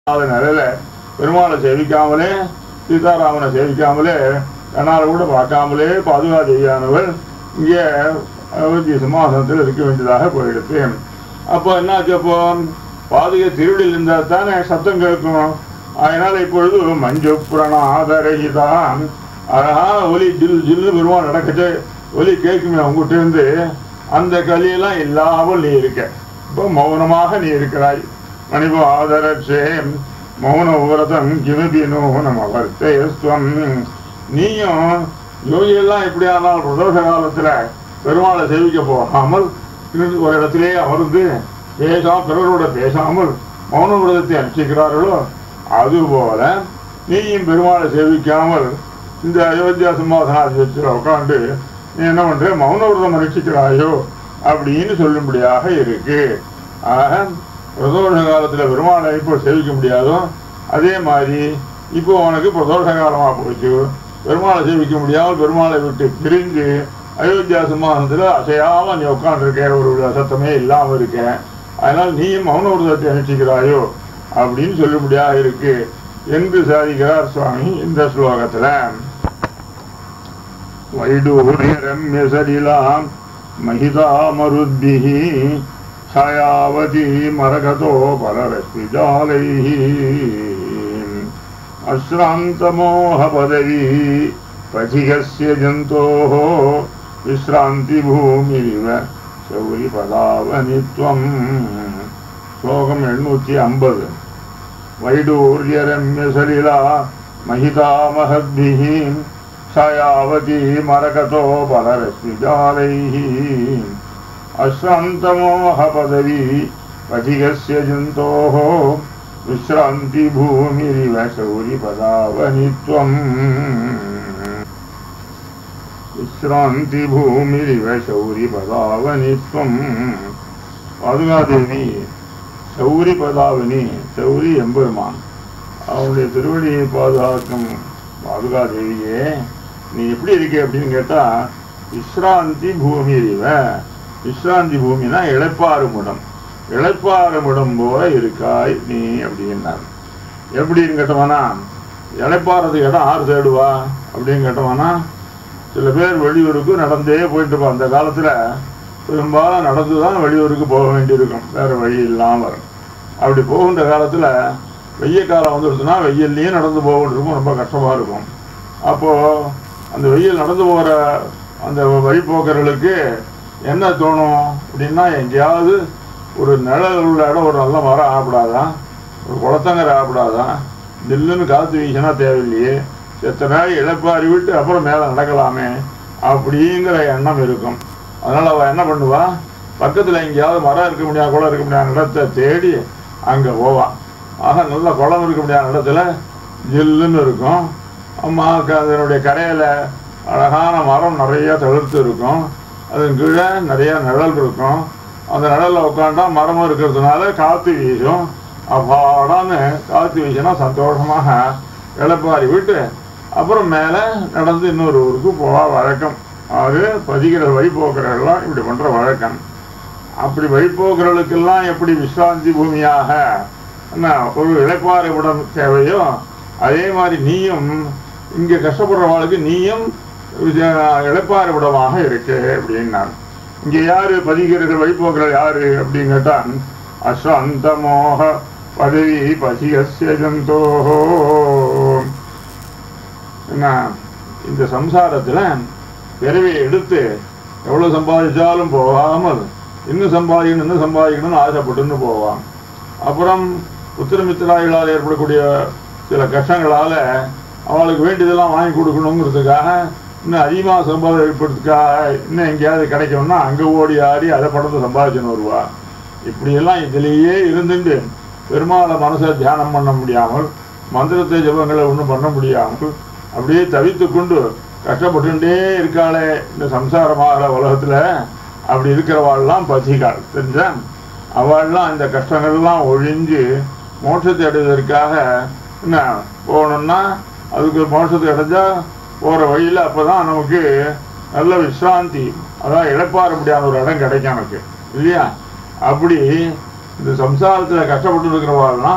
அது நிலையில பெருமாளை சேவிக்காமலே சீதாராமனை சேவிக்காமலே கண்ணால் கூட பார்க்காமலே பாதுகா தேவியானவள் இங்கே அயோத்தி சிம்மாசனத்தில் இருக்க வேண்டியதாக போயிடுச்சு அப்போ என்னாச்சு அப்போ பாதுகை திருவிழில் இருந்தால் தானே சத்தம் கேட்கும் அதனால இப்பொழுது மஞ்சு புரணாதரகிதான் அழகான ஒலி ஜில் ஜில்லு பெருமாள் நடக்குது ஒலி கேட்குமே உங்ககிட்ட இருந்து அந்த கலியெல்லாம் இல்லாமல் நீ இருக்க இப்போ மௌனமாக நீ இருக்கிறாய் மணிபாதரட்சே மௌன விரதம் கிமபி நூனம் அவர்த்தேஸ்வம் நீயும் யோகியெல்லாம் எப்படி ஆனால் பிரதோஷ காலத்துல பெருமாளை சேவிக்க போகாமல் இருந்து ஒரு இடத்திலே அமர்ந்து பேசா பிறரோட பேசாமல் மௌன விரதத்தை அனுஷ்டிக்கிறார்களோ அதுபோல நீயும் பெருமாளை சேவிக்காமல் இந்த அயோத்தியா சிம்மாசனாதிபத்தில் உட்காந்து நீ என்ன பண்ற மௌன விரதம் அனுஷ்டிக்கிறாயோ அப்படின்னு சொல்லும்படியாக இருக்கு ஆக பிரதோஷ காலத்துல பெருமாளை இப்போ சேவிக்க முடியாதோ அதே மாதிரி இப்போ உனக்கு பிரதோஷ காலமா போச்சு பெருமாளை சேவிக்க முடியாமல் பெருமாளை விட்டு பிரிஞ்சு அயோத்தியா சிம்மாசனத்துல அசையாம நீ உட்காந்துருக்க ஒரு சத்தமே இல்லாம இருக்க அதனால் நீயும் மௌன விரதத்தை அனுஷ்டிக்கிறாயோ அப்படின்னு சொல்லும்படியாக இருக்கு என்று சாதிக்கிறார் சுவாமி இந்த ஸ்லோகத்துல வைடூரியரம்ய சலிலாம் महितामरुद्भिः छायावती मरगतो पररश्मिजालैः अश्रान्तमोहपदवी पथिकस्य जन्तोः विश्रान्तिभूमिरिव शौरिपदावनित्वम् श्लोकम् एण्णूति अम्बद् वैडूर्यरम्यसलिला महितामहद्भिः छायावती मरकतो पररश्मिजालैः अश्रान्तमोहपदवी पथिकस्य जन्तोः विश्रान्तिभूमिरिव शौरिपदावनित्वम् विश्रान्तिभूमिरिव शौरिपदावनित्वम् பாதுகாதேவி சௌரி பதாவினி சௌரி எம்பெருமான் அவனுடைய திருவடியை பாதுகாக்கும் பாதுகாதேவியே நீ எப்படி இருக்க அப்படின்னு கேட்டா விஸ்ராந்தி பூமி அறிவ விஸ்ராந்தி பூமினா இழைப்பாறுமிடம் இழைப்பாறுமிடம் போல இருக்காய் நீ அப்படின்னார் எப்படின்னு கேட்டவனா இழைப்பாறதுக்கு இடம் ஆறு தேடுவா அப்படின்னு கேட்டவனா சில பேர் வெளியூருக்கு நடந்தே போயிட்டு இருப்பா அந்த காலத்துல பெரும்பாலும் நடந்து தான் வெளியூருக்கு போக வேண்டியிருக்கும் வேற வழி இல்லாமல் வரும் அப்படி போகின்ற காலத்துல வெய்ய காலம் வந்துடுச்சுன்னா வெயில்லையும் நடந்து போகிட்டு ரொம்ப கஷ்டமா இருக்கும் அப்போ அந்த வெயில் நடந்து போகிற அந்த வழிபோக்கர்களுக்கு என்ன தோணும் அப்படின்னா எங்கேயாவது ஒரு நிழல் உள்ள இடம் ஒரு நல்ல மரம் ஆகப்படாதான் ஒரு குளத்தங்கரை ஆகப்படாதான் நில்லுன்னு காற்று வீசினா தேவையில்லையே எத்தனை நாள் இழப்பாரி விட்டு அப்புறம் மேலே நடக்கலாமே அப்படிங்கிற எண்ணம் இருக்கும் அதனால அவள் என்ன பண்ணுவா பக்கத்தில் எங்கேயாவது மரம் இருக்க முடியாது குளம் இருக்க முடியாத இடத்தை தேடி அங்கே போவான் ஆக நல்ல குளம் இருக்க முடியாத இடத்துல ஜில்லுன்னு இருக்கும் அம்மா க- அதனுடைய கரையில் அழகான மரம் நிறைய தளிர்த்து இருக்கும் அதன் கீழே நிறைய நிழல் இருக்கும் அந்த நிழல்ல உட்காந்தா மரமும் இருக்கிறதுனால காற்று வீசும் அப்பாடான்னு காற்று வீசினா சந்தோஷமாக இளப்பாரி விட்டு அப்புறம் மேலே நடந்து இன்னொரு ஊருக்கு போவா வழக்கம் அது பதிகிற வழிபோக்குறவர்கள்லாம் இப்படி பண்ணுற வழக்கம் அப்படி வழிபோக்குறவர்களுக்கெல்லாம் எப்படி விஸ்ராந்தி பூமியாக என்ன ஒரு இளைப்பாறு இடம் தேவையோ அதே மாதிரி நீயும் இங்கே கஷ்டப்படுறவாளுக்கு நீயும் விஜ- இளைப்பாறு விடமாக இருக்கு அப்படின்னார் இங்கே யாரு பதிகிறது வழிபோக்குறது யாரு அப்படின்னு கேட்டான் அசாந்த மோக பதவி பசியஸ்ய ஜந்தோஹோ என்ன இந்த சம்சாரத்துல பிறவியை எடுத்து எவ்வளவு சம்பாதிச்சாலும் போகாமல் இன்னும் சம்பாதிக்கணும் இன்னும் சம்பாதிக்கணும்னு ஆசைப்பட்டுன்னு போவான் அப்புறம் உத்திரமித்திராய்களால் ஏற்படக்கூடிய சில கஷ்டங்களால அவளுக்கு வேண்டியதெல்லாம் வாங்கி கொடுக்கணுங்கிறதுக்காக இன்னும் அதிகமாக சம்பாதிக்கிறதுக்காக இன்னும் எங்கேயாவது கிடைக்கும்னா அங்கே ஓடி ஆடி அதை படத்தை சம்பாதிச்சுன்னு வருவா இப்படியெல்லாம் இதுலேயே இருந்துட்டு பெருமாளை மனசை தியானம் பண்ண முடியாமல் மந்திரத்தை ஜபங்களை ஒன்றும் பண்ண முடியாமல் அப்படியே தவித்து கொண்டு கஷ்டப்பட்டுட்டே இருக்காளே இந்த சம்சாரமாகிற உலகத்துல அப்படி இருக்கிறவாள்லாம் பசிகாள் தெரிஞ்சா அவள்லாம் இந்த கஷ்டங்கள்லாம் ஒழிஞ்சு மோட்சத்தை அடைவதற்காக என்ன போகணும்னா அதுக்கு மோட்சத்தை அடைஞ்சா போகிற வழியில் அப்போ தான் நமக்கு நல்ல விஸ்ராந்தி அதான் இழப்பாற முடியாத ஒரு இடம் கிடைக்கும் நமக்கு இல்லையா அப்படி இந்த சம்சாரத்தில் கஷ்டப்பட்டு இருக்கிறவாள்லாம்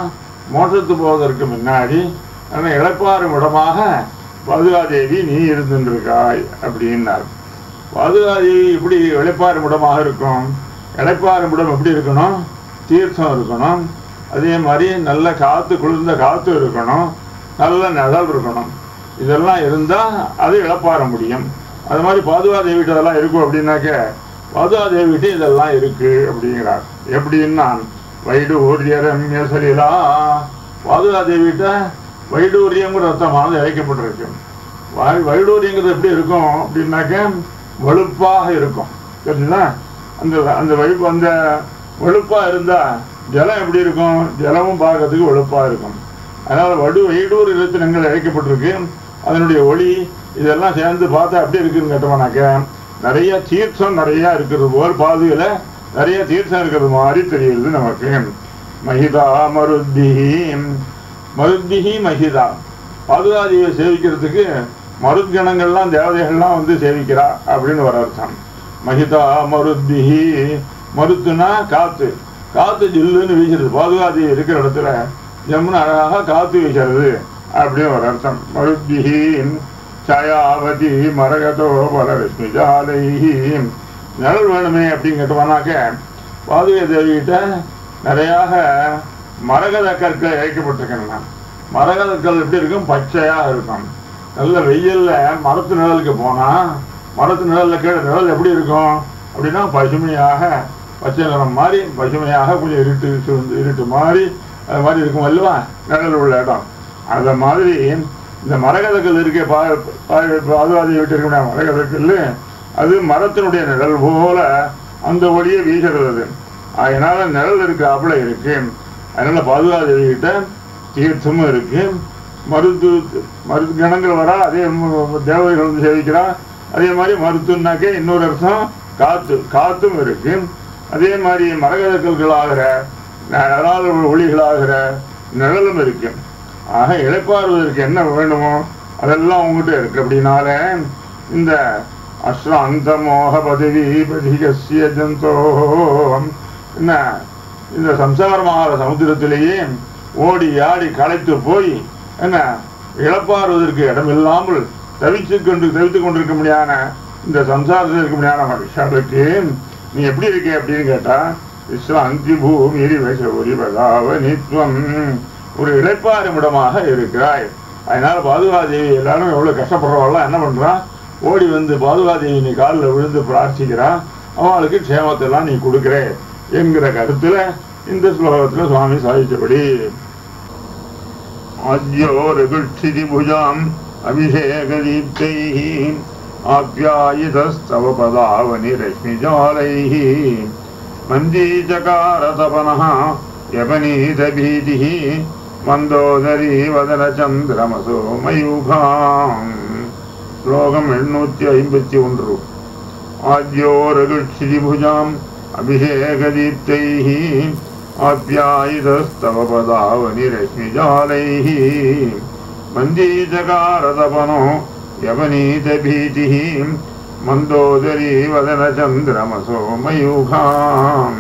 மோட்சத்து போவதற்கு முன்னாடி ஆனா இழப்பாறும் இடமாக பாதுகாதேவி நீ இருந்துருக்காய் அப்படின்னார் பாதுகாதேவி எப்படி இழைப்பாறும் இடமாக இருக்கும் இழைப்பாறும் இடம் எப்படி இருக்கணும் தீர்த்தம் இருக்கணும் அதே மாதிரி நல்ல காத்து குளிர்ந்த காத்து இருக்கணும் நல்ல நிழல் இருக்கணும் இதெல்லாம் இருந்தால் அது இழப்பாற முடியும் அது மாதிரி பாதுகாதேவிட்ட அதெல்லாம் இருக்கும் அப்படின்னாக்க பாதுகாதேவிட்ட இதெல்லாம் இருக்கு அப்படிங்கிறார் எப்படின்னா வைடூரியரம் யசலிலா பாதுகாதேவிட்ட வைடூரியங்கிற அர்த்தமானது இழைக்கப்பட்டிருக்கு வை- வைடூரியங்கிறது எப்படி இருக்கும் அப்படின்னாக்க வலுப்பாக இருக்கும் தெரிஞ்சுதா அந்த அந்த வழுப்பு அந்த வலுப்பா இருந்தா ஜலம் எப்படி இருக்கும் ஜலமும் பார்க்கறதுக்கு வலுப்பா இருக்கும் அதனால வடு வைடூர் இலத்தினங்கள் இழைக்கப்பட்டிருக்கு அதனுடைய ஒளி இதெல்லாம் சேர்ந்து பார்த்தா எப்படி இருக்குன்னு கேட்டோம்னாக்க நிறைய தீர்த்தம் நிறைய இருக்கிறது போல் பாதுகையில நிறைய தீர்த்தம் இருக்கிறது மாதிரி தெரியுது நமக்கு மகிதா மருத்திஹி மருத்திஹி மகிதா பாதுகாதியை சேவிக்கிறதுக்கு மருத்கணங்கள்லாம் தேவதைகள்லாம் வந்து சேவிக்கிறா அப்படின்னு ஒரு அர்த்தம் மகிதா மருத்திஹி மருத்துனா காத்து காத்து ஜில்லுன்னு வீசுறது பாதுகாதி இருக்கிற இடத்துல ஜம்முன்னு அழகாக காத்து வீசுறது அப்படின்னு ஒரு அர்த்தம் மருத்திஹி சாயாவதி மரகதோ பலரஷ்மி ஜாலைஹி நிழல் வேணுமே அப்படின்னு கேட்டோம்னாக்க பாதுகா தேவிகிட்ட நிறையாக மரகத கற்கள் இழைக்கப்பட்டிருக்கின்றன மரகத கல் எப்படி இருக்கும் பச்சையாக இருக்கும் நல்ல வெயில்ல மரத்து நிழலுக்கு போனா மரத்து நிழல்ல கீழே நிழல் எப்படி இருக்கும் அப்படின்னா பசுமையாக பச்சை நிறம் மாதிரி பசுமையாக கொஞ்சம் இருட்டு சூழ்ந்து இருட்டு மாதிரி அது மாதிரி இருக்கும் அல்லவா நிழல் உள்ள இடம் அந்த மாதிரி இந்த மரகதக்கல் இருக்கே பா பாதுகாதி விட்டு இருக்க மரகதக்கல் அது மரத்தினுடைய நிழல் போல அந்த ஒளியை வீசுறது அது. அதனால நிழல் இருக்காப்புல இருக்கு அதனால பாதுகாதேவி கிட்ட தீர்த்தமும் இருக்கு மருத்து மருத்து கணங்கள் வரா அதே ம- தேவதைகள் வந்து சேவிக்கிறா அதே மாதிரி மருத்துவனாக்கே இன்னொரு அர்த்தம் காத்து காத்தும் இருக்கு அதே மாதிரி மரகதக்கல்களாகிற அதாவது ஒளிகளாகிற நிழலும் இருக்கு ஆக இழைப்பாறுவதற்கு என்ன வேணுமோ அதெல்லாம் உங்ககிட்ட இருக்கு அப்படின்னால இந்த அஸ்ராந்த மோக பதவி பதிகசிய ஜந்தோ என்ன இந்த சம்சாரமாகிற சமுத்திரத்திலேயே ஓடி ஆடி களைத்து போய் என்ன இழப்பாறுவதற்கு இடமில்லாமல் தவித்து கொண்டு தவித்து கொண்டிருக்க முடியாத இந்த சம்சாரத்தில் இருக்க முடியாத மனுஷாளுக்கு நீ எப்படி இருக்க அப்படின்னு கேட்டா விஸ்வாந்தி பூமி விஷபுரி பதாவ நித்வம் ஒரு இழைப்பாறும் இடமாக இருக்கிறாய் அதனால பாதுகாதேவி எல்லாரும் எவ்வளவு கஷ்டப்படுறவெல்லாம் என்ன பண்றான் ஓடி வந்து பாதுகாதேவி நீ காலில் விழுந்து பிரார்த்திக்கிறா அவளுக்கு க்ஷேமத்தை எல்லாம் நீ கொடுக்குற என்கிற கருத்துல இந்த ஸ்லோகத்துல சுவாமி சாதிச்சபடி आद्योरगुक्षितिभुजाम् अभिषेकदीप्तैः आप्यायितस्तव पदावनिरश्मिजालैः मन्दीचकारतपनः यपनीतभीतिः मन्दोदरी वदनचन्द्रमसो मयूखाम् श्लोकम् एण्णूति ऐम्पत्ति ஒன்று आद्योरगुक्षितिभुजाम् अभिषेकदीप्तैः आप्यायितस्तव पदावनिरश्मिजालैः मन्दीचकारतपनो यवनीतभीतिः मन्दोदरी वदनचन्द्रमसो मयूखाम्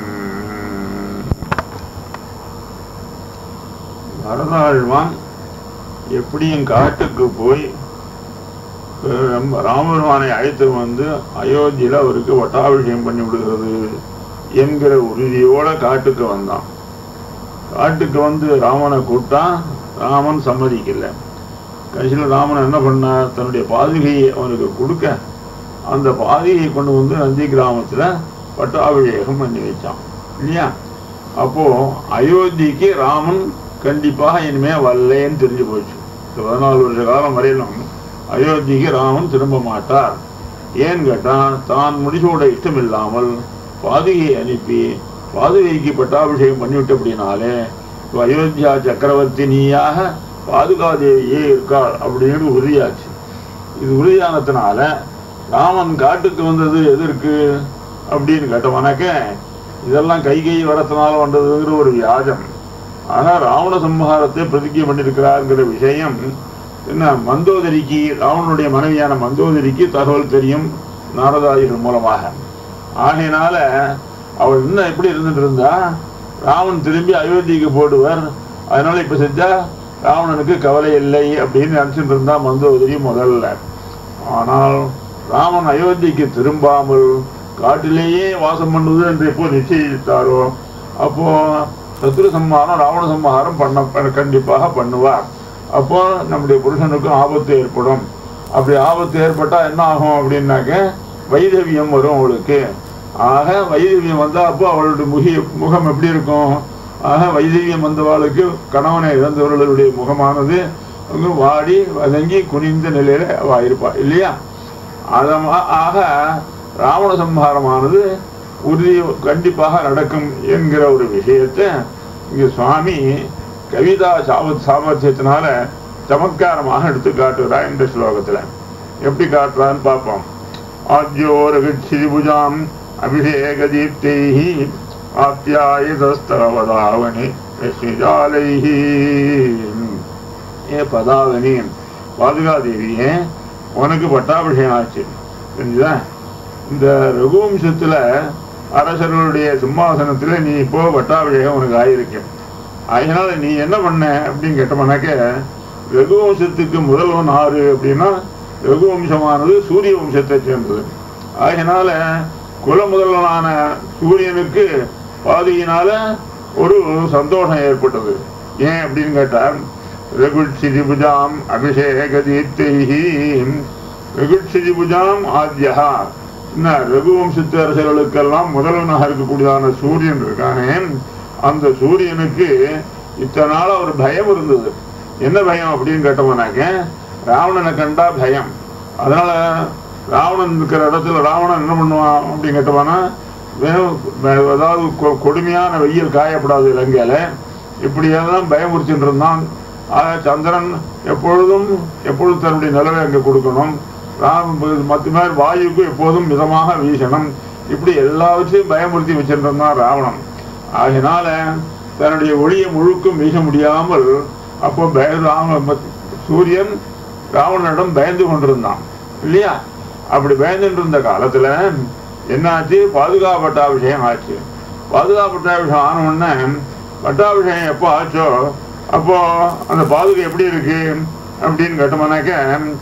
பரதாழ்வான் எப்படியும் காட்டுக்கு போய் அஹ், ராமபெருமானை அழைத்து வந்து அயோத்தியில அவருக்கு வட்டாபிஷேகம் பண்ணி விடுகிறது என்கிற உறுதியோட காட்டுக்கு வந்தான் காட்டுக்கு வந்து ராமனை கூப்பிட்டா ராமன் சம்மதிக்கல கடைசியில் ராமன் என்ன பண்ணார் தன்னுடைய பாதுகையை அவனுக்கு கொடுக்க அந்த பாதுகையை கொண்டு வந்து நந்தி கிராமத்துல பட்டாபிஷேகம் பண்ணி வச்சான் இல்லையா அப்போ அயோத்திக்கு ராமன் கண்டிப்பாக இனிமே வரலேன்னு தெரிஞ்சு போச்சு இந்த பதினாலு வருஷ காலம் வரையிலும் அயோத்திக்கு ராமன் திரும்ப மாட்டார் ஏன்னு கேட்டா தான் முடிசோட இஷ்டம் இல்லாமல் பாதுகையை அனுப்பி பாதுகைக்கு பட்டாபிஷேகம் பண்ணிவிட்ட அப்படின்னாலே இப்ப அயோத்தியா சக்கரவர்த்தினியாக பாதுகாதேவியே இருக்காள் அப்படின்னு உறுதியாச்சு இது உறுதியானதுனால ராமன் காட்டுக்கு வந்தது எதற்கு அப்படின்னு கேட்டவனாக்க இதெல்லாம் கை கை வரத்தினால வந்ததுங்கிற ஒரு வியாஜம் ஆனா ராவண சம்ஹாரத்தை பிரதிஜை பண்ணியிருக்கிறாருங்கிற விஷயம் என்ன மந்தோதரிக்கு ராவணனுடைய மனைவியான மந்தோதரிக்கு தகவல் தெரியும் நாரதாதிகள் மூலமாக ஆகையினால அவள் இன்னும் எப்படி இருந்துட்டு இருந்தா ராமன் திரும்பி அயோத்திக்கு போடுவர் அதனால இப்ப செஞ்சா ராவணனுக்கு கவலை இல்லை அப்படின்னு நினைச்சிட்டு இருந்தா மந்தோதரி முதல்ல ஆனால் ராமன் அயோத்திக்கு திரும்பாமல் காட்டிலேயே வாசம் பண்ணுவது என்று எப்போ நிச்சயித்தாரோ அப்போ சத்ரு சம்ஹாரம் ராவண சம்ஹாரம் பண்ண கண்டிப்பாக பண்ணுவார் அப்போ நம்முடைய புருஷனுக்கும் ஆபத்து ஏற்படும் அப்படி ஆபத்து ஏற்பட்டா என்ன ஆகும் அப்படின்னாக்க வைதவியம் வரும் அவளுக்கு ஆக வைதவியம் வந்தா அப்போ அவளுடைய முகி முகம் எப்படி இருக்கும் ஆக வைதவியம் வந்தவாளுக்கு கணவனை இழந்தவர்களுடைய முகமானது வந்து வாடி வதங்கி குனிந்த நிலையில அவ இருப்பா இல்லையா அதமா- ஆக ராவண சம்ஹாரமானது உறுதி கண்டிப்பாக நடக்கும் என்கிற ஒரு விஷயத்தை இங்க சுவாமி கவிதா சாம சாமர்த்தியத்தினால சமத்காரமாக எடுத்து காட்டுகிறார் இந்த ஸ்லோகத்துல எப்படி காட்டுறான்னு பார்ப்போம் ஆத்யோரகிச்சிபுஜாம் அபிஷேக தீப்தைஹி ஆப்யாயதஸ்தவதாவனி யஸ்மிஜாலைஹி ஏ பதாவனி பாதுகாதேவியே உனக்கு பட்டாபிஷேகம் ஆச்சு புரிஞ்சுதா இந்த ரகுவம்சத்துல அரசர்களுடைய சிம்மாசனத்துல நீ இப்போ பட்டாபிஷேகம் உனக்கு ஆயிருக்கு அதனால நீ என்ன பண்ண அப்படின்னு கேட்டோம்னாக்க ரகுவம்சத்துக்கு முதல்வன் ஆறு அப்படின்னா ரகுவம்சமானது சூரிய வம்சத்தை சேர்ந்தது அதனால குல முதல்வனான சூரியனுக்கு பாதியினால ஒரு சந்தோஷம் ஏற்பட்டது ஏன் அப்படின்னு கேட்டார் ரகுட்சிதிபுஜாம் அபிஷேக தீப்தைஹி ரகுட்சிதிபுஜாம் ஆத்யா என்ன ரகுவம்சத்து அரசர்களுக்கெல்லாம் முதல்வனாக இருக்கக்கூடியதான சூரியன் இருக்கானே அந்த சூரியனுக்கு இத்தனை நாளா ஒரு பயம் இருந்தது என்ன பயம் அப்படின்னு கேட்டோம்னாக்க ராவணனை கண்டா பயம் அதனால ராவணன் இருக்கிற இடத்துல ராவணன் என்ன பண்ணுவான் அப்படின்னு கேட்டோம்னா வெறும் வெ- அதாவது கொ- கொடுமையான வெயில் காயப்படாது இலங்கையில இப்படியெல்லாம் பயமுறுத்திட்டு இருந்தான் ஆக சந்திரன் எப்பொழுதும் எப்பொழுதும் தன்னுடைய நிலவை அங்கே கொடுக்கணும் ராம் மற்ற மாதிரி வாயுக்கு எப்போதும் மிதமாக வீசணும் இப்படி எல்லாவற்றையும் பயமுறுத்தி வச்சிட்டு இருந்தான் ராவணன் ஆகினால தன்னுடைய ஒளியை முழுக்கும் வீச முடியாமல் அப்போ பய ராம சூரியன் ராவணனிடம் பயந்து கொண்டிருந்தான் இல்லையா அப்படி பயந்துட்டு இருந்த காலத்துல என்னாச்சு பாதுகா பட்டாபிஷேகம் ஆச்சு பாதுகா பட்டாபிஷேகம் ஆன உடனே பட்டாபிஷேகம் எப்போ ஆச்சோ அப்போ அந்த பாதுகை எப்படி இருக்கு அப்படின்னு கேட்டோம்னாக்க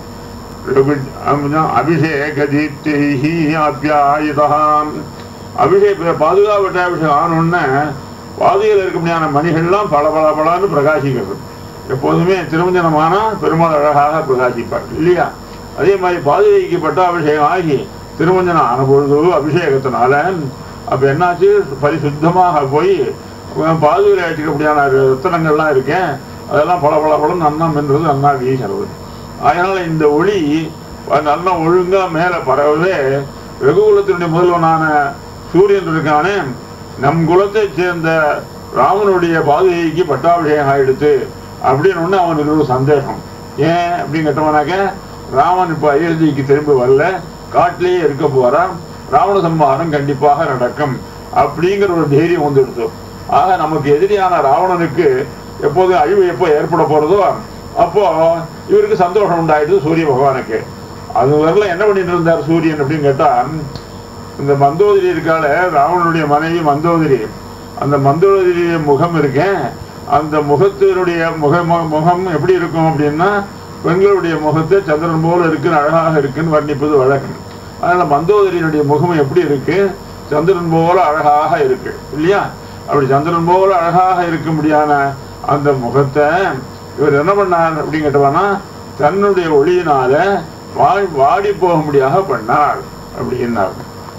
அபிஷேக தீப்திஹி அப்பியாயுதாம் அபிஷேக பாதுகா பட்டாபிஷேகம் ஆன உடனே பாதுகையில் இருக்க முடியாத மணிகள்லாம் பல பல பலன்னு பிரகாசிக்கிறது எப்போதுமே திருமஞ்சனமானா பெருமாள் அழகாக பிரகாசிப்பார் இல்லையா அதே மாதிரி பாதுகைக்கு பட்டாபிஷேகம் ஆகி திருமஞ்சனம் ஆன பொழுது அபிஷேகத்தினால அப்ப என்னாச்சு பரிசுத்தமாக போய் பாதுகையில் வச்சுக்கக்கூடியான ரத்தனங்கள்லாம் இருக்கேன் அதெல்லாம் பல பல பலம் நன்னம் என்றது நன்னா வீசுறது அதனால இந்த ஒளி நல்லா ஒழுங்கா மேல பரவவே ரகுகுலத்தினுடைய முதல்வனான சூரியன் இருக்கானே நம் குலத்தை சேர்ந்த ராமனுடைய பாதுகைக்கு பட்டாபிஷேகம் ஆயிடுத்து அப்படின்னு ஒண்ணு அவனுக்கு ஒரு சந்தேகம் ஏன் அப்படின்னு கேட்டவனாக்க ராமன் இப்ப அயோத்திக்கு திரும்பி வரல காட்டிலேயே இருக்க போறான் ராவண சம்ஹாரம் கண்டிப்பாக நடக்கும் அப்படிங்கிற ஒரு தைரியம் வந்துடுச்சு ஆக நமக்கு எதிரியான ராவணனுக்கு எப்போது அழிவு எப்போ ஏற்பட போறதோ அப்போ இவருக்கு சந்தோஷம் உண்டாயிடுது சூரிய பகவானுக்கு அது வரல என்ன பண்ணிட்டு இருந்தார் சூரியன் அப்படின்னு கேட்டா இந்த மந்தோதரி இருக்கால ராவணனுடைய மனைவி மந்தோதரி அந்த மந்தோதரி முகம் இருக்கேன் அந்த முகத்தினுடைய முகம் முகம் எப்படி இருக்கும் அப்படின்னா பெண்களுடைய முகத்தை சந்திரன் போல இருக்குன்னு அழகாக இருக்குன்னு வர்ணிப்பது வழக்கு அதனால மந்தோதரியினுடைய முகம் எப்படி இருக்கு சந்திரன் போல அழகாக இருக்கு இல்லையா அப்படி சந்திரன் போல அழகாக இருக்க முடியாத அந்த முகத்தை இவர் என்ன பண்ணார் அப்படின்னு கேட்டவானா தன்னுடைய ஒளியினால வாடி வாடி போக முடியாத பண்ணார் அப்படின்னார்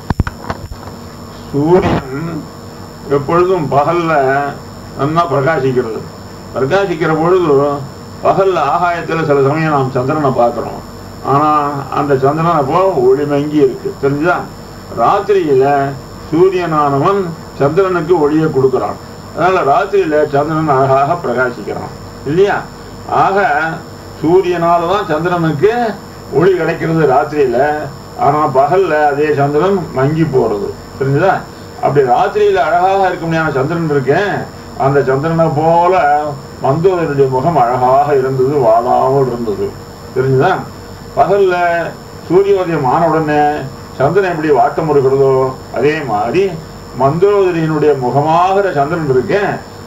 சூரியன் எப்பொழுதும் பகல்ல நல்லா பிரகாசிக்கிறது பிரகாசிக்கிற பொழுது பகல்ல ஆகாயத்துல சில சமயம் நாம் சந்திரனை பார்க்கிறோம் ஆனா அந்த சந்திரன் அப்போ ஒளிமங்கி இருக்கு தெரிஞ்சா ராத்திரியில சூரியனானவன் சந்திரனுக்கு ஒளியை கொடுக்கிறான் அதனால ராத்திரியில சந்திரன் அழகாக பிரகாசிக்கிறான் இல்லையா ஆக சூரியனால தான் சந்திரனுக்கு ஒளி கிடைக்கிறது ராத்திரியில ஆனா பகல்ல அதே சந்திரன் மங்கி போறது தெரிஞ்சுதா அப்படி ராத்திரியில அழகாக இருக்க முடியாத சந்திரன் இருக்கேன் அந்த சந்திரனை போல மந்தோதருடைய முகம் அழகாக இருந்தது வாடாமல் இருந்தது தெரிஞ்சுதா பகல்ல சூரியோதயம் ஆன உடனே சந்திரன் எப்படி வாட்டம் இருக்கிறதோ அதே மாதிரி மந்தோதரியினுடைய முகமாகிற சந்திரன் இருக்கேன்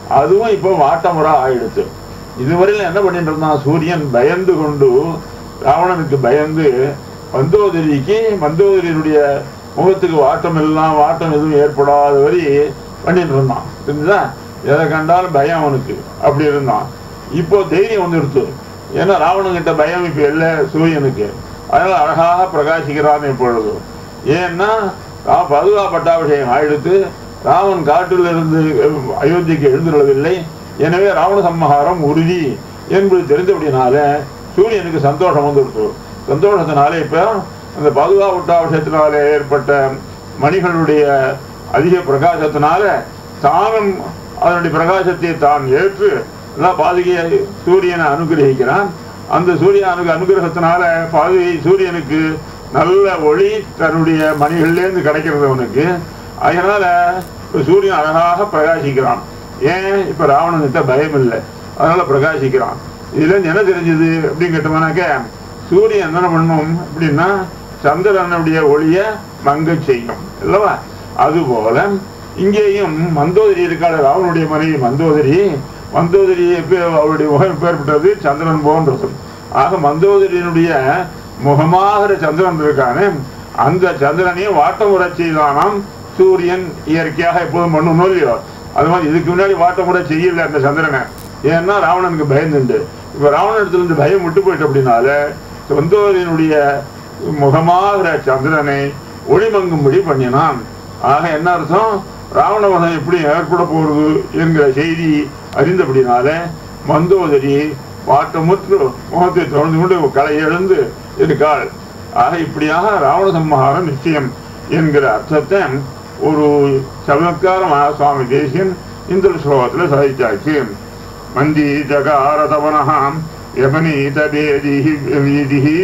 அதுவும் இப்போ வாட்டமுறை ஆயிடுச்சு இதுவரையில என்ன பண்ணிட்டு இருந்தான் சூரியன் பயந்து கொண்டு ராவணனுக்கு பயந்து மந்தோதரிக்கு மந்தோதரியினுடைய முகத்துக்கு வாட்டம் எல்லாம் வாட்டம் எதுவும் ஏற்படாத வரை பண்ணிட்டு இருந்தான் தெரிஞ்சுதா எதை கண்டாலும் பயம் அவனுக்கு அப்படி இருந்தான் இப்போ தைரியம் வந்துடுத்து ஏன்னா ராவணங்கிட்ட பயம் இப்ப இல்லை சூரியனுக்கு அதனால அழகாக பிரகாசிக்கிறான் இப்பொழுது ஏன்னா ரா- பதுகா பட்டாபிஷேகம் ஆயிடுத்து ராமன் காட்டில் இருந்து அஹ், அயோத்திக்கு எழுந்துள்ளவில்லை எனவே ராவண சம்ஹாரம் உறுதி என்பது தெரிந்தபடினால சூரியனுக்கு சந்தோஷம் வந்துடுத்து சந்தோஷத்தினால இப்ப அந்த பதுகா பட்டாபிஷேகத்தினால ஏற்பட்ட மணிகளுடைய அதிக பிரகாசத்தினால தானும் அதனுடைய பிரகாசத்தை தான் ஏற்று எல்லாம் பாதுகையை சூரியனை அனுகிரகிக்கிறான் அந்த சூரிய அனு அனுகிரகத்தினால பாதுகை சூரியனுக்கு நல்ல ஒளி தன்னுடைய மணிகள்லேருந்து கிடைக்கிறது அவனுக்கு அதனால இப்ப சூரியன் அழகாக பிரகாசிக்கிறான் ஏன் இப்ப ராவணன்கிட்ட பயம் இல்லை அதனால பிரகாசிக்கிறான் இதுல இருந்து என்ன தெரிஞ்சது அப்படின்னு கேட்டோம்னாக்க சூரியன் என்ன பண்ணும் அப்படின்னா சந்திரனுடைய ஒளிய மங்க செய்யும் அல்லவா அதுபோல இங்கேயும் மந்தோதரி இருக்காள் ராவனுடைய மனைவி மந்தோதரி மந்தோதரி எப்ப- அவருடைய முகம் பேர்பட்டது சந்திரன் போன்றது ஆக மந்தோதரியினுடைய முகமாகிற சந்திரன் இருக்கானே அந்த சந்திரனையும் வாட்டம் உரை செய்தானாம் சூரியன் இயற்கையாக எப்போதும் பண்ணணும் இல்லையோ அது மாதிரி இதுக்கு முன்னாடி வாட்டம் கூட செய்யல அந்த சந்திரனை ஏன்னா ராவணனுக்கு பயந்துண்டு இப்ப ராவணத்துல இருந்து பயம் விட்டு போயிட்டு அப்படின்னால மந்தோதரியினுடைய முகமாகிற சந்திரனை ஒளிமங்கும்படி பண்ணினான் ஆக என்ன அர்த்தம் ராவணவதம் எப்படி ஏற்பட போறது என்கிற செய்தி அறிந்தபடினால மந்தோதரி வாட்டமுற்று முகத்தை தொடர்ந்து கொண்டு களை எழுந்து இருக்காள் ஆக இப்படியாக ராவண சம்ஹாரம் நிச்சயம் என்கிற அர்த்தத்தை ஒரு சமத்கார மகாசுவாமி தேசியன் இந்த ஸ்லோகத்தில் சாதிச்சாச்சு மந்தி ஜகாரதவனஹாம் யபனீத பேதிஹி வீதிஹி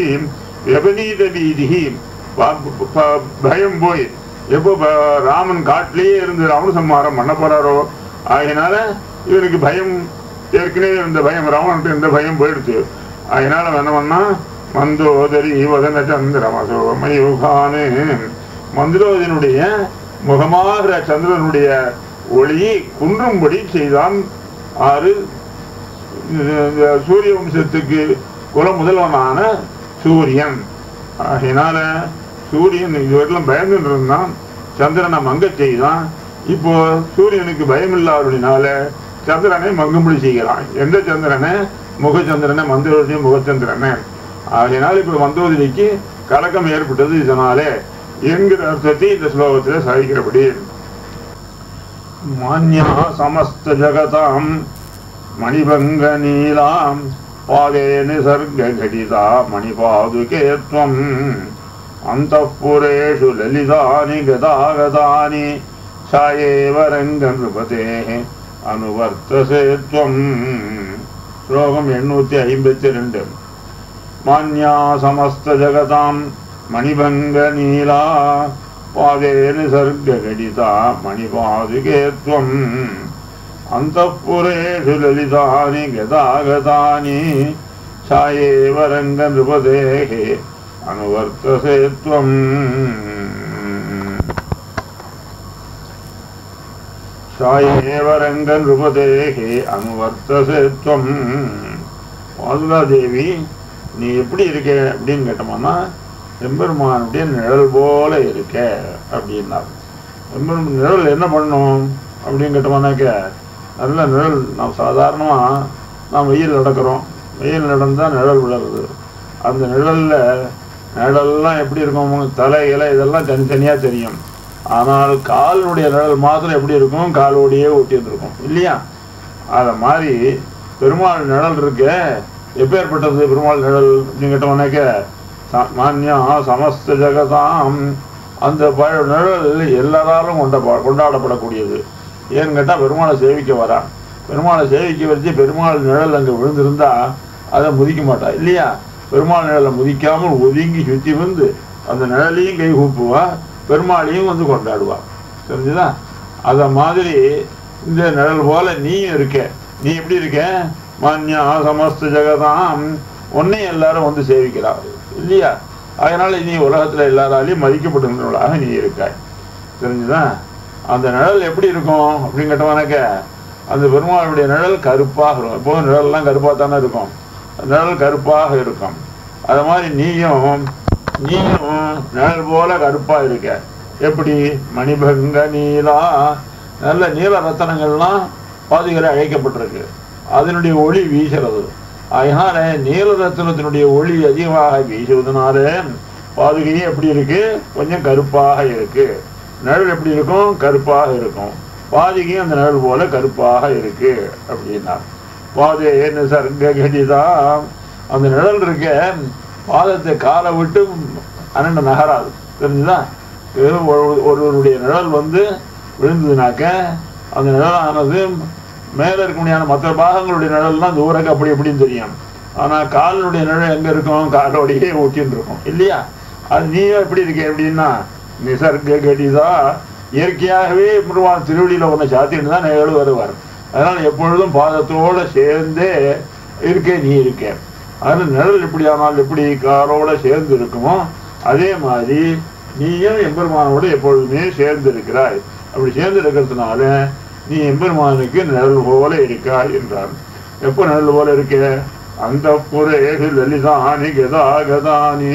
யபனீத வீதிஹி ப- ப- பயம் போய் எப்போ ப- ராமன் காட்டிலேயே இருந்து ராவண சம்ஹாரம் பண்ண போறாரோ ஆகையினால இவனுக்கு பயம் ஏற்கனவே இருந்த பயம் ராவணன்ட்டு இருந்த பயம் போயிடுச்சு அதனால அவன் என்ன பண்ணா மந்தோதரி வதன சந்திரமசோ மயூகானு மந்திரோதனுடைய முகமாகிற சந்திரனுடைய ஒளியை குன்றும்படி செய்தான் ஆறு இந்த சூரிய வம்சத்துக்கு குல முதல்வனான சூரியன் ஆகையினால சூரியன் இதுவரையிலும் பயந்துட்டு இருந்தான் சந்திரனை மங்க செய்தான் இப்போ சூரியனுக்கு பயம் இல்லாதனால சந்திரனை மங்கும்படி செய்கிறான் எந்த சந்திரனை முகச்சந்திரனை மந்திரோதி முகச்சந்திரனை ஆகையினால் இப்போ மந்தோதரிக்கு கலக்கம் ஏற்பட்டது இதனாலே என்கிற அர்த்தத்தை இந்த ஸ்லோகத்தில் சாதிக்கிறபடி மான்யா சமஸ்த ஜகதாம் மணிபங்க நீலாம் பாதே நிசர்க கடிதா மணிபாதுகே त्वम् अन्तःपुरेषु ललितानि गदागदानि सा एव रङ्गनृपतेः अनुवर्तसे त्वम् श्लोकम् एण्णूति ऐம்பத்தி ரெண்டு मान्या समस्तजगतां मणिभङ्गनीला पादे निसर्गगडिता मणिपादुके त्वम् अन्तःपुरेषु ललितानि गदागतानि सा एव रङ्गनृपतेः अनुवर्तसे त्वम् सा एव रङ्गनृपतेः अनुवर्तसे त्वम् பாதுகாதேவி நீ எப்படி இருக்க அப்படின்னு கேட்டோம்னா எம்பெருமானுடைய நிழல் போல இருக்க அப்படின்னார் எம்பெரும் நிழல் என்ன பண்ணும் அப்படின்னு கேட்டோம்னாக்க நல்ல நிழல் நாம் சாதாரணமாக நாம் வெயில் நடக்கிறோம் வெயில் நடந்தால் நிழல் விழுறது அந்த நிழலில் நிழல்லாம் எப்படி இருக்கும் தலை இலை இதெல்லாம் தனித்தனியாக தெரியும் ஆனால் காலினுடைய நிழல் மாத்திரம் எப்படி இருக்கும் காலோடையே ஒட்டிட்டு இருக்கும் இல்லையா அதை மாதிரி பெருமாள் நிழல் இருக்க எப்பேற்பட்டது பெருமாள் நிழல் அப்படின்னு கேட்டோம்னாக்க ச- மான்யா சமஸ்த ஜெகதாம் அந்த பழ நிழல் எல்லாராலும் கொண்ட கொண்டாடப்படக்கூடியது ஏன்னு கேட்டால் பெருமாளை சேவிக்க வரான் பெருமாளை சேவிக்க வச்சு பெருமாள் நிழல் அங்கே விழுந்திருந்தா அதை முதிக்க மாட்டா இல்லையா பெருமாள் நிழலை முதிக்காமல் ஒதுங்கி சுற்றி வந்து அந்த நிழலையும் கை கூப்புவா பெருமாளையும் வந்து கொண்டாடுவா தெரிஞ்சுதா அத மாதிரி இந்த நிழல் போல நீயும் இருக்க நீ எப்படி இருக்க மான்யா சமஸ்த ஜெகதாம் உன்னையும் எல்லாரும் வந்து சேவிக்கிறார் இல்லையா அதனால நீ உலகத்துல எல்லாராலையும் மதிக்கப்படுகிறவர்களாக நீ இருக்காய் தெரிஞ்சுதா அந்த நிழல் எப்படி இருக்கும் அப்படின்னு கேட்டவனாக்க அந்த பெருமாளுடைய நிழல் கருப்பாக இருக்கும் எப்போதும் நிழல்லாம் கருப்பாக தானே இருக்கும் நிழல் கருப்பாக இருக்கும் அது மாதிரி நீயும் நீயும் நிழல் போல கருப்பா இருக்க எப்படி மணிபங்க நீலா நல்ல நீல ரத்தனங்கள்லாம் பாதுகளை அழைக்கப்பட்டிருக்கு அதனுடைய ஒளி வீசுறது அதனால நீல ரத்தனத்தினுடைய ஒளி அதிகமாக வீசுவதனால பாதுகையும் எப்படி இருக்கு கொஞ்சம் கருப்பாக இருக்கு நிழல் எப்படி இருக்கும் கருப்பாக இருக்கும் பாதுகையும் அந்த நிழல் போல கருப்பாக இருக்கு அப்படின்னா பாதே சர்க்க கடிதா அந்த நிழல் இருக்க பாதத்தை காலை விட்டு அனண்ட நகராது தெரிஞ்சுதா வெறும் ஒரு- ஒருவருடைய நிழல் வந்து விழுந்ததுனாக்க அந்த நிழலானது மேலே இருக்க முடியாத மற்ற பாகங்களுடைய நிழல்லாம் தூரக்கு அப்படி எப்படின்னு தெரியும் ஆனால் காலினுடைய நிழல் எங்கே இருக்கும் காலோடையே ஊட்டின்னு இருக்கும் இல்லையா அது நீயும் எப்படி இருக்க எப்படின்னா நிசர்க கடிதா இயற்கையாகவே முருவான் திருவடியில் ஒன்று சாத்திட்டு தான் நிழல் வருவார் அதனால எப்பொழுதும் பாதத்தோட சேர்ந்தே இருக்கே நீ இருக்க அதனால நிழல் எப்படி ஆனால் எப்படி காரோட சேர்ந்து இருக்குமோ அதே மாதிரி நீயும் எம்பெருமானோட எப்பொழுதுமே சேர்ந்து இருக்கிறாய் அப்படி சேர்ந்து இருக்கிறதுனால நீ எம்பெருமானுக்கு நிழல் போல இருக்காய் என்றார் எப்போ நிழல் போல இருக்க அந்த புரேகு லலிதானி கதா கதானி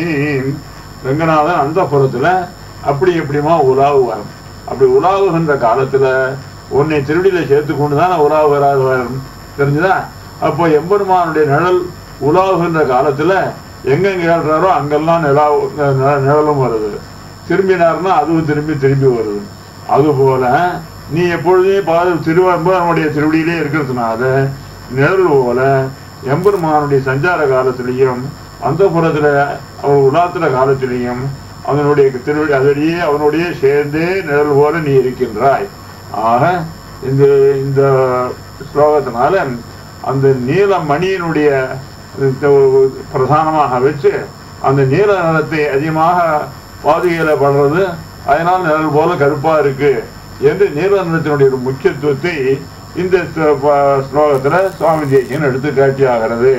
ரங்கநாதன் அந்த புறத்துல அப்படி எப்படிமா உலாவுவார் அப்படி உலாவுகின்ற காலத்துல உன்னை திருடியில சேர்த்து கொண்டு தான் உலாவுகிறார் தெரிஞ்சுதா அப்போ எம்பெருமானுடைய நிழல் உலாவுகின்ற காலத்துல எங்கெங்க ஏழ்றாரோ அங்கெல்லாம் நிலாவு நி- நிழலும் வருது திரும்பினார்னா அதுவும் திரும்பி திரும்பி வருது அதுபோல நீ எப்பொழுதுமே பாத திருவம்பனுடைய திருவடியிலே இருக்கிறதுனால நிழல் போல எம்பெருமானுடைய சஞ்சார காலத்திலையும் அந்த புறத்துல அவன் உலாத்துற காலத்திலையும் அவனுடைய திருவடி அதடியே அவனுடைய சேர்ந்தே நிழல் போல நீ இருக்கின்றாய் ஆக இந்த இந்த ஸ்லோகத்தினால அந்த நீல மணியினுடைய இந்த பிரதானமாக வச்சு அந்த நீல நிறத்தை அதிகமாக பாதுகையில படுறது அதனால் நிழல் போல கருப்பா இருக்கு என்று நீல நிறத்தினுடைய ஒரு முக்கியத்துவத்தை இந்த ஸ்ல- ப- ஸ்லோகத்துல சுவாமி தேசியன் எடுத்து காட்டியாகிறது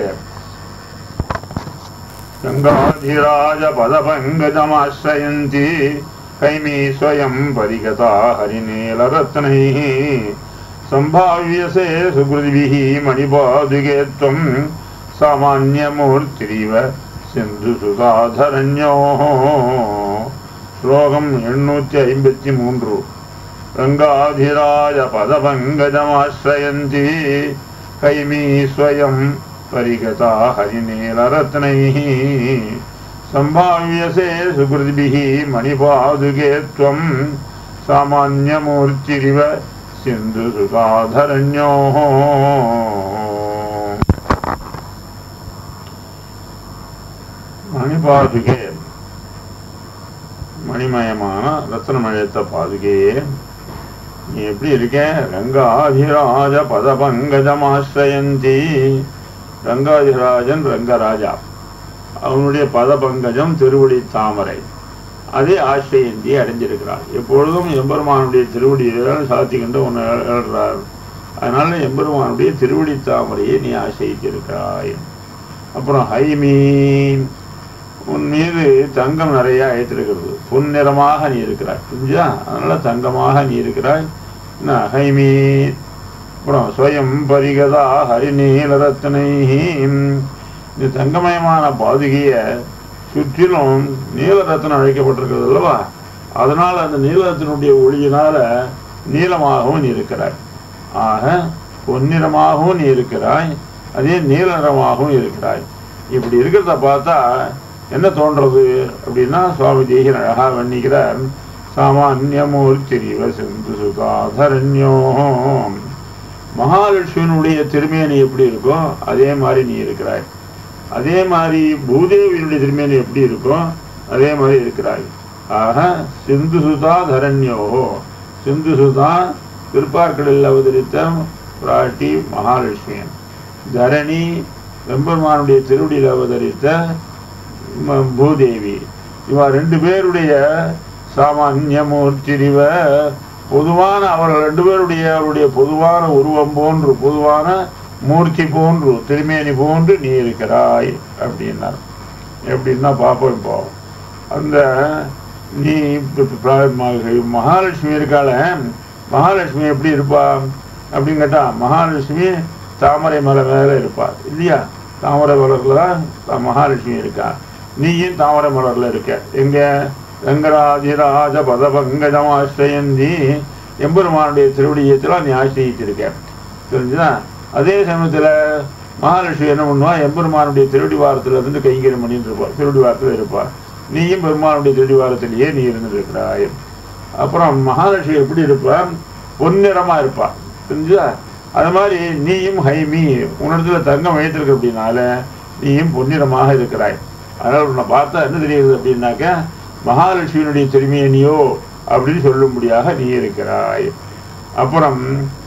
गङ्गाधिराज पदपङ्कजमाश्रयन्ति कैमी स्वयं परिगता हरिनीलरत्नैः सम्भाव्यसे सुकृतिभिः मणिपादुके त्वं सामान्यमूर्तिरिव सिन्धुसुधाधरण्योः श्लोकम् एण्णूति ऐम्पति मूன்று गङ्गाधिराज पदपङ्कजमाश्रयन्ति कैमी स्वयं परिगता हरिनीलरत्नैः सम्भाव्यसे सुकृतिभिः मणिपादुके त्वं सामान्यमूर्तिरिव सिन्धुसुधाधरण्योः மணிபாதுகே மணிமயமான ரத்னமழைத்த பாதுகையே நீ எப்படி இருக்க ரங்காதிராஜ பதபங்கஜமாசிரயந்தி ரங்காதிராஜன் ரங்கராஜா அவனுடைய பதபங்கஜம் திருவடி தாமரை அதே ஆசிரியந்தி அடைஞ்சிருக்கிறார் எப்பொழுதும் எம்பெருமானுடைய திருவடியில சாத்திக்கின்ற ஒன்று எழுறார் அதனால எம்பெருமானுடைய திருவடி தாமரையை நீ ஆசிரித்திருக்கிறாய் அப்புறம் ஹைமீன் உன் மீது தங்கம் நிறைய அழைத்திருக்கிறது பொன்னிறமாக நீ இருக்கிறாய் புரிஞ்சா அதனால தங்கமாக நீ இருக்கிறாய் என்ன ஹைமீ அப்புறம் ஸ்வயம் பரிகதா ஹரிநீலரத்னை இந்த தங்கமயமான பாதுகைய சுற்றிலும் நீலரத்னம் அழைக்கப்பட்டிருக்கிறது அல்லவா அதனால அந்த நீலரத்தினுடைய ஒளியினால நீளமாகவும் நீ இருக்கிறாய் ஆக பொன்னிறமாகவும் நீ இருக்கிறாய் அதே நீல நிறமாகவும் இருக்கிறாய் இப்படி இருக்கிறத பார்த்தா என்ன தோன்றது அப்படின்னா சுவாமி தேகின் அழகா வர்ணிக்கிறார் சாமான்யமூர்த்திரிவ சிந்து சுதாதரண்யோ மகாலட்சுமியினுடைய திருமேனி எப்படி இருக்கோ அதே மாதிரி நீ இருக்கிறாய் அதே மாதிரி பூதேவியினுடைய திருமேனி எப்படி இருக்கோ அதே மாதிரி இருக்கிறாய் ஆக சிந்து சுதா தரண்யோ சிந்து சுதா திருப்பார்க்கடலில் அவதரித்த பிராட்டி மகாலட்சுமியன் தரணி வெம்பெருமானுடைய திருவடியில் அவதரித்த ம- பூதேவி இவ ரெண்டு பேருடைய சாமான்யமூர்த்திரிவ பொதுவான அவர்கள் ரெண்டு பேருடைய அவருடைய பொதுவான உருவம் போன்று பொதுவான மூர்த்தி போன்று திருமேனி போன்று நீ இருக்கிறாய் அப்படின்னார் எப்படின்னா பார்ப்போம் இப்போ அந்த நீ இப்ப பிர- ம- மகாலட்சுமி இருக்காள மகாலட்சுமி எப்படி இருப்பா அப்படின்னு கேட்டா மகாலட்சுமி தாமரை மலை மேல இருப்பார் இல்லையா தாமரை மலர்ல தான் மகாலட்சுமி இருக்கா நீயும் தாமரை மலர்ல இருக்க எங்க ரங்கராஜிராஜ பதபங்கஜம் ஆசிரயந்தி எம்பெருமானுடைய திருவடியத்தில் நீ ஆசிரியிச்சிருக்க தெரிஞ்சுதா அதே சமயத்துல மகாலட்சுமி என்ன பண்ணுவா எம்பெருமானுடைய திருவடி வாரத்துல இருந்து கைங்கரம் பண்ணிட்டு இருப்பார் திருவடி வாரத்தில் இருப்பார் நீயும் பெருமானுடைய திருவடி வாரத்திலேயே நீ இருந்துட்டு இருக்கிறாய் அப்புறம் மகாலட்சுமி எப்படி இருப்பா பொன்னிறமா இருப்பா தெரிஞ்சா அது மாதிரி நீயும் ஹைமி உன்னிடத்துல தங்கம் வைத்திருக்க அப்படின்னால நீயும் பொன்னிறமாக இருக்கிறாய் அதனால உன்னை பார்த்தா என்ன தெரியுது அப்படின்னாக்க மகாலட்சுமியினுடைய திருமேனியோ அப்படின்னு சொல்லும்படியாக நீ இருக்கிறாய் அப்புறம்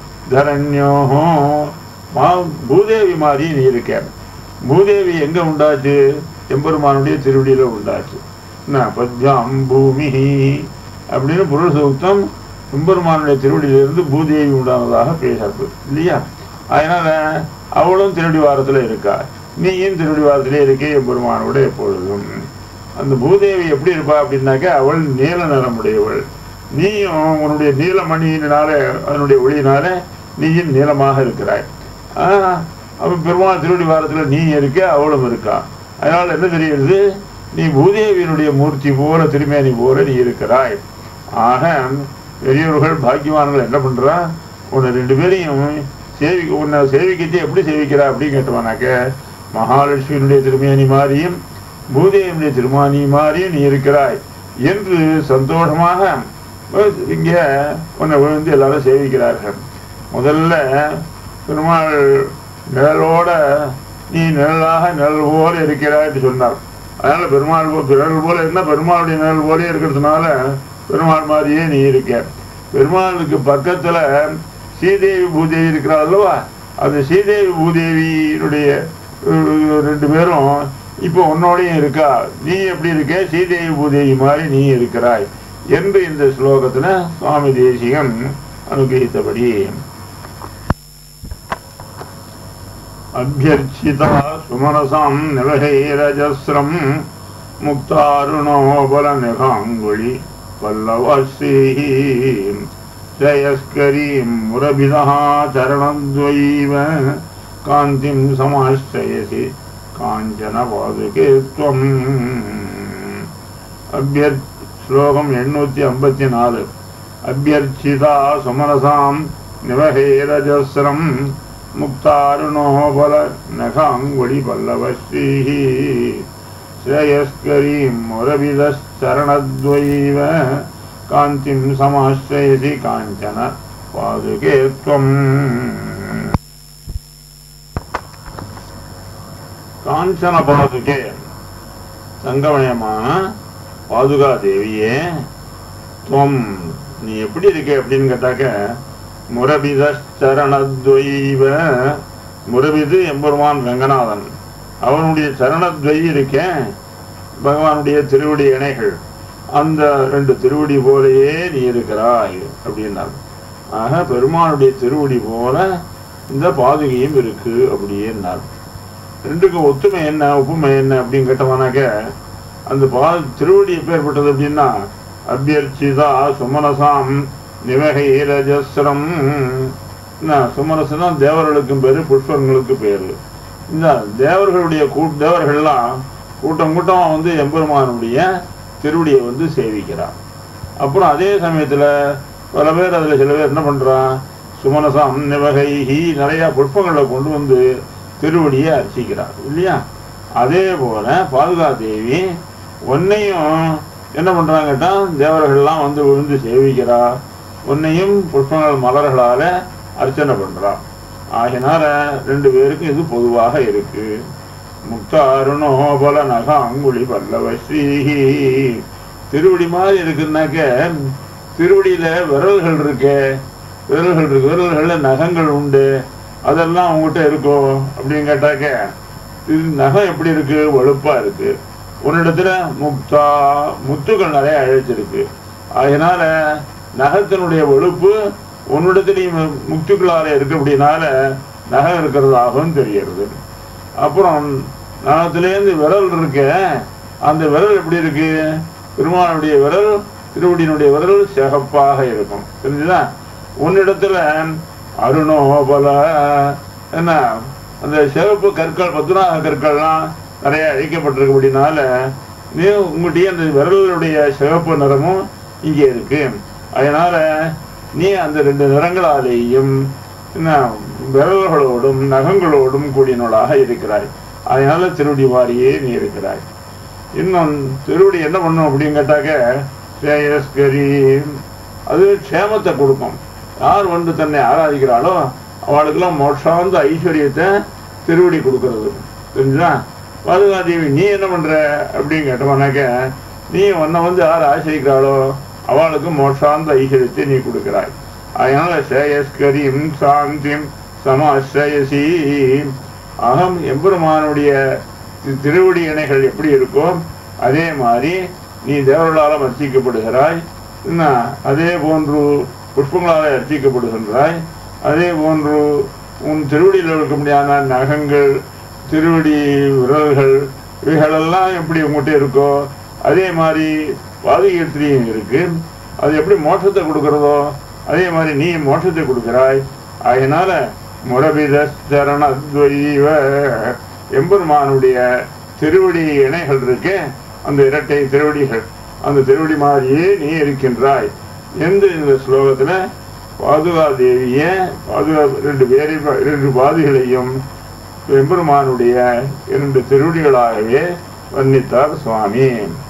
தரண்யோஹோ மா பூதேவி மாதிரி நீ இருக்க பூதேவி எங்க உண்டாச்சு எம்பெருமானுடைய திருவடியில உண்டாச்சு என்ன பத்யாம் பூமி அப்படின்னு புருஷ சூக்தம் எம்பெருமானுடைய திருவடியிலிருந்து பூதேவி உண்டானதாக பேசறது இல்லையா அதனால அவளும் திருவடி வாரத்துல இருக்கா நீயும் திருவடி வாரத்திலே இருக்கே எம்பெருமானோட எப்பொழுதும் அந்த பூதேவி எப்படி இருப்பா அப்படின்னாக்க அவள் நீல நிறமுடையவள் நீயும் உன்னுடைய நீலமணியினால அதனுடைய ஒளியினால நீயும் நீளமாக இருக்கிறாய் ஆஹ் அவன் பெருமாள் திருவடி வாரத்துல நீ இருக்க அவளும் இருக்கா அதனால என்ன தெரியுது நீ பூதேவியினுடைய மூர்த்தி போல திருமேனி போல நீ இருக்கிறாய் ஆக பெரியவர்கள் பாக்கியவான்கள் என்ன பண்றா உன்னை ரெண்டு பேரையும் சேவி உன்னை சேவிக்கிட்டு எப்படி சேவிக்கிறா அப்படின்னு கேட்டவானாக்க மகாலட்சுமியினுடைய திருமேனி மாதிரியும் பூதேவியுடைய திருமானி மாதிரியும் நீ இருக்கிறாய் என்று சந்தோஷமாக இங்க உன்னை விழுந்து எல்லாரும் சேவிக்கிறார்கள் முதல்ல பெருமாள் நிழலோட நீ நிழலாக நிழல் போல இருக்கிறாய் என்று சொன்னார் அதனால பெருமாள் போ- நிழல் போல இருந்தா பெருமாளுடைய நிழல் போலே இருக்கிறதுனால பெருமாள் மாதிரியே நீ இருக்க பெருமாளுக்கு பக்கத்துல ஸ்ரீதேவி பூதேவி இருக்கிறார் அல்லவா அந்த ஸ்ரீதேவி பூதேவியினுடைய அஹ், ரெண்டு பேரும் இப்போ உன்னோடையும் இருக்கா நீ எப்படி இருக்க ஸ்ரீதேவி பூதேவி மாதிரி நீ இருக்கிறாய் என்று இந்த ஸ்லோகத்துல சுவாமி தேசிகன் அனுகிரகித்தபடி அபியர்ச்சிதா சுமரசாம் நிலகைரஜஸ்ரம் முக்தாருணோபல நிகாங்குழி பல்லவஸ்ரீ ஜயஸ்கரீம் முரபிதா சரணத்வைவ காந்திம் சமாஸ்ரயசி காஞ்சன பாதுகே துவம் அபியர் ஸ்லோகம் எண்ணூத்தி ஐம்பத்தி நாலு அபியர்ச்சிதா சுமரசாம் நிவஹேரஜஸ்ரம் முக்தாருணோபல நகாங்குடி பல்லவஸ்ரீ ஸ்ரேயஸ்கரீம் முரபிதரணத்வைவ காந்திம் சமாஸ்ரயசி காஞ்சன பாதுகே துவம் காஞ்சன பாதுகே தங்கமயமான பாதுகா தேவியே துவம் நீ எப்படி இருக்க அப்படின்னு கேட்டாக்க முரபித சரணத்வைவ முரபிது எம்பெருமான் ரங்கநாதன் அவனுடைய சரணத்வை இருக்கேன் பகவானுடைய திருவடி இணைகள் அந்த ரெண்டு திருவடி போலயே நீ இருக்கிறாய் அப்படின்னார் ஆக பெருமானுடைய திருவடி போல இந்த பாதுகையும் இருக்கு அப்படின்னார் ரெண்டுக்கும் ஒத்துமை என்ன ஒப்புமை என்ன அப்படின்னு கேட்டவனாக்க அந்த பா திருவடி எப்பேற்பட்டது அப்படின்னா அபியர்ச்சிதா சுமனசாம் நிவகைரஜஸ்ரம் சுமரசனா தேவர்களுக்கும் பேரு புஷ்பங்களுக்கு பேரு இந்த தேவர்களுடைய கூ தேவர்கள்லாம் கூட்டம் கூட்டமா வந்து எம்பெருமானுடைய திருவடியை வந்து சேவிக்கிறார் அப்புறம் அதே சமயத்துல பல பேர் அதுல சில பேர் என்ன பண்றான் சுமனசாம் நிவகைஹி நிறைய புஷ்பங்களை கொண்டு வந்து திருவடியை அர்ச்சிக்கிறார் இல்லையா அதே போல பாதுகா தேவி உன்னையும் என்ன பண்றாங்க கேட்டா தேவர்கள்லாம் வந்து விழுந்து சேவிக்கிறா உன்னையும் புஷ்பங்கள் மலர்களால அர்ச்சனை பண்றா ஆகினால ரெண்டு பேருக்கும் இது பொதுவாக இருக்கு முக்தாருணோபல நக அங்குழி பல்லவ ஸ்ரீஹி திருவடி மாதிரி இருக்குன்னாக்க திருவடியில விரல்கள் இருக்கு விரல்கள் இருக்கு விரல்கள்ல நகங்கள் உண்டு அதெல்லாம் உங்ககிட்ட இருக்கோ அப்படின்னு கேட்டாக்க இது நகம் எப்படி இருக்கு வலுப்பா இருக்கு உன்னிடத்துல முக்தா முத்துக்கள் நிறைய அழைச்சிருக்கு அதனால நகத்தினுடைய வலுப்பு உன்னிடத்துலையும் முத்துக்களால இருக்கு அப்படின்னால நகம் இருக்கிறதாகவும் தெரிகிறது அப்புறம் நகத்திலேருந்து விரல் இருக்க அந்த விரல் எப்படி இருக்கு பெருமானுடைய விரல் திருவடியினுடைய விரல் சிகப்பாக இருக்கும் தெரிஞ்சுதா உன்னிடத்துல அருணோபல என்ன அந்த சிவப்பு கற்கள் பத்மநாக கற்கள்லாம் நிறைய அழிக்கப்பட்டிருக்கு அப்படின்னால நீ உங்களுடைய அந்த விரலுடைய சிவப்பு நிறமும் இங்கே இருக்கு அதனால நீ அந்த ரெண்டு நிறங்களாலேயும் என்ன விரல்களோடும் நகங்களோடும் கூடியவளாக இருக்கிறாய் அதனால திருவடி வாரியே நீ இருக்கிறாய் இன்னும் திருவடி என்ன பண்ணும் அப்படின்னு கேட்டாக்க ஸ்ரேயஸ்கரி அது க்ஷேமத்தை கொடுக்கும் யார் வந்து தன்னை ஆராதிக்கிறாளோ அவளுக்கெல்லாம் மோட்சாந்த ஐஸ்வர்யத்தை திருவடி கொடுக்கறது தெரிஞ்சா பாதுகாதேவி நீ என்ன பண்ற அப்படின்னு கேட்டோம்னாக்க நீ உன்னை வந்து யார் ஆசிரிக்கிறாளோ அவளுக்கு மோட்சாந்த ஐஸ்வர்யத்தை நீ கொடுக்கிறாய் அதனால ஸ்ரேயஸ்கரியும் சாந்தியும் சமாஸ்ரயசி அகம் எம்பெருமானுடைய தி- திருவடி இணைகள் எப்படி இருக்கோ அதே மாதிரி நீ தேவர்களால் அர்ச்சிக்கப்படுகிறாய் என்ன அதே போன்று புஷ்பங்களால் அர்ச்சிக்கப்படுகின்றாய் அதே போன்று உன் திருவடியில் இருக்க முடியாத நகங்கள் திருவடி விரல்கள் இவைகளெல்லாம் எப்படி உங்கள்கிட்ட இருக்கோ அதே மாதிரி பாதகத்திரியும் இருக்கு அது எப்படி மோட்சத்தை கொடுக்கிறதோ அதே மாதிரி நீ மோட்சத்தை கொடுக்கிறாய் அதனால முரபித சரணத்வைவ எம்பெருமானுடைய திருவடி இணைகள் இருக்கு அந்த இரட்டை திருவடிகள் அந்த திருவடி மாதிரியே நீ இருக்கின்றாய் என்று இந்த ஸ்லோகத்துல பாதுகா தேவிய பாதுகா ரெண்டு பேரை ரெண்டு பாதிகளையும் எம்பெருமானுடைய இரண்டு திருவடிகளாகவே வர்ணித்தார் சுவாமி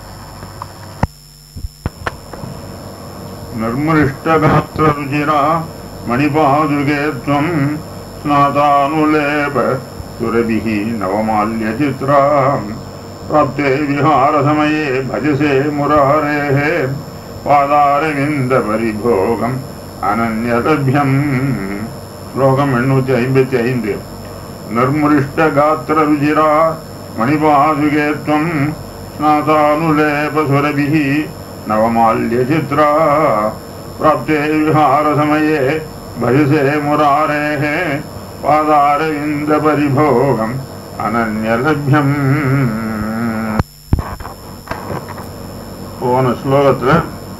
निर्मृष्टगात्ररुचिरा मणिपादुके त्वं स्नातानुलेप सुरभिः नवमाल्यचित्रा प्राप्ते विहारसमये भजसे मुरारेः पादारविन्दपरिभोगम् अनन्यलभ्यम् श्लोकम् एण्णूति ऐம்பத்தி ஐந்து निर्मृष्टगात्ररुचिरा मणिपादुके त्वं स्नातानुलेपसुरभिः नवमाल्यचित्रा प्राप्ते विहारसमये भजसे मुरारेः पादारविन्दपरिभोगम् अनन्यलभ्यम् போன ஸ்லோகத்துல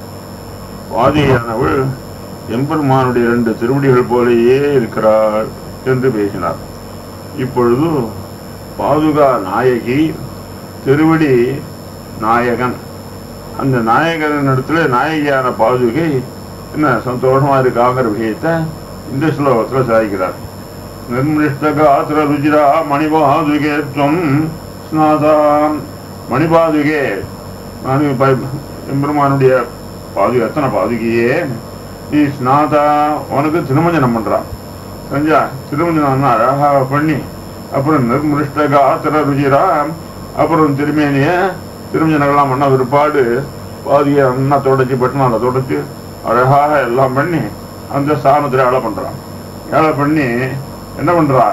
வாதியானவள் எம்பெருமானுடைய இரண்டு திருவடிகள் போலேயே இருக்கிறார் என்று பேசினார் இப்பொழுது பாதுகா நாயகி திருவடி நாயகன் அந்த நாயகன் இடத்துல நாயகியான பாதுகை என்ன சந்தோஷமா இருக்காங்கிற விஷயத்தை இந்த ஸ்லோகத்துல சாதிக்கிறார் நிர்மிஷ்டகாத்திர ருஜிரா மணிபாதுகே துவம் ஸ்நாதாம் மணிபாதுகே மணி ப- எம்பெருமானுடைய பாதுகை எத்தனை பாதுகையே நீ ஸ்நாதா உனக்கு திருமஞ்சனம் பண்றான் செஞ்சா திருமஞ்சனம் அழகாக பண்ணி அப்புறம் நிர்மிருஷ்டகாத்திர ருஜிரா அப்புறம் திருமேனிய திருமஞ்சனங்கள்லாம் பண்ண பிற்பாடு பாதியை அண்ணா தொடச்சி பட்டினால தொடச்சி அழகாக எல்லாம் பண்ணி அந்த ஸ்தானத்தில் ஏழை பண்றான் ஏழை பண்ணி என்ன பண்றா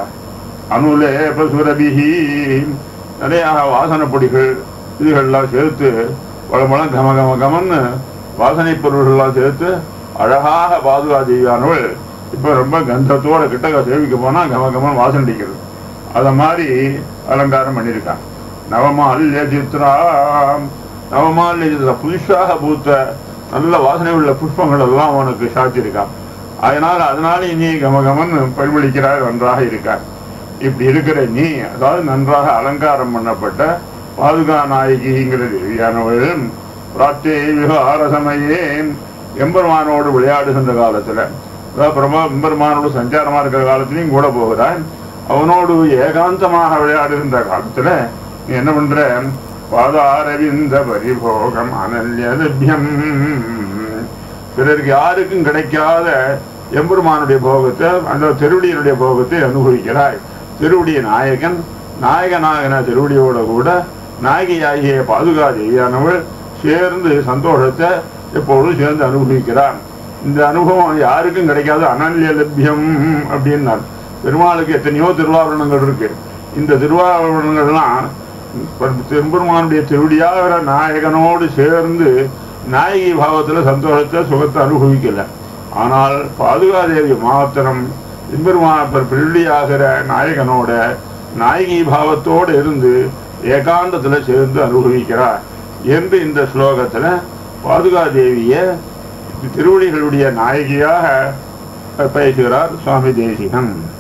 அனுலேப சுரபிஹி நிறைய வாசனை பொடிகள் இதுகள்லாம் சேர்த்து வளமளம் கம கம கமன்னு வாசனை பொருள்கள்லாம் சேர்த்து அழகாக பாதுகா தேவியானவள் இப்ப ரொம்ப கந்தத்தோட கிட்டக்க சேவிக்க போனா கம கமன் வாசனை அடிக்கிறது அத மாதிரி அலங்காரம் பண்ணியிருக்கான் நவமால்ய சித்ரா நவமால்ய சித்ரா புதுசாக பூத்த நல்ல வாசனை உள்ள புஷ்பங்கள் எல்லாம் உனக்கு சாத்தியிருக்கான் அதனால அதனால நீ கமகமன் பரிமளிக்கிறாய் நன்றாக இருக்கார் இப்படி இருக்கிற நீ அதாவது நன்றாக அலங்காரம் பண்ணப்பட்ட பாதுகா நாயகிங்கிற தேவியானவள் பிராத்தே விகார சமயே எம்பெருமானோடு விளையாடுகின்ற காலத்துல அதாவது பிரமா எம்பெருமானோடு சஞ்சாரமா இருக்கிற காலத்திலையும் கூட போகிறான் அவனோடு ஏகாந்தமாக விளையாடுகின்ற காலத்துல நீ என்ன பண்ற பாதாரவிந்த பரிபோகம் அனல்யலபியம் பிறருக்கு யாருக்கும் கிடைக்காத எம்பெருமானுடைய போகத்தை அந்த திருவடியினுடைய போகத்தை அனுபவிக்கிறாய் திருவடிய நாயகன் நாயகனாகன திருவடியோட கூட நாயகியாகிய பாதுகா தேவியானவள் சேர்ந்து சந்தோஷத்தை எப்பொழுதும் சேர்ந்து அனுபவிக்கிறார் இந்த அனுபவம் யாருக்கும் கிடைக்காத அனல்ய லபியம் அப்படின்னார் பெருமாளுக்கு எத்தனையோ திருவாபரணங்கள் இருக்கு இந்த திருவாபரணங்கள்லாம் பெருமானுடைய திருவடியாகிற நாயகனோடு சேர்ந்து நாயகி பாவத்துல சந்தோஷத்தை சுகத்தை அனுபவிக்கல ஆனால் பாதுகாதேவி மாத்திரம் எம்பெருமான பிள்ளையாகிற நாயகனோட நாயகி பாவத்தோடு இருந்து ஏகாந்தத்துல சேர்ந்து அனுபவிக்கிறார் என்று இந்த ஸ்லோகத்துல பாதுகாதேவிய திருவடிகளுடைய நாயகியாக பேசுகிறார் சுவாமி தேசிகன்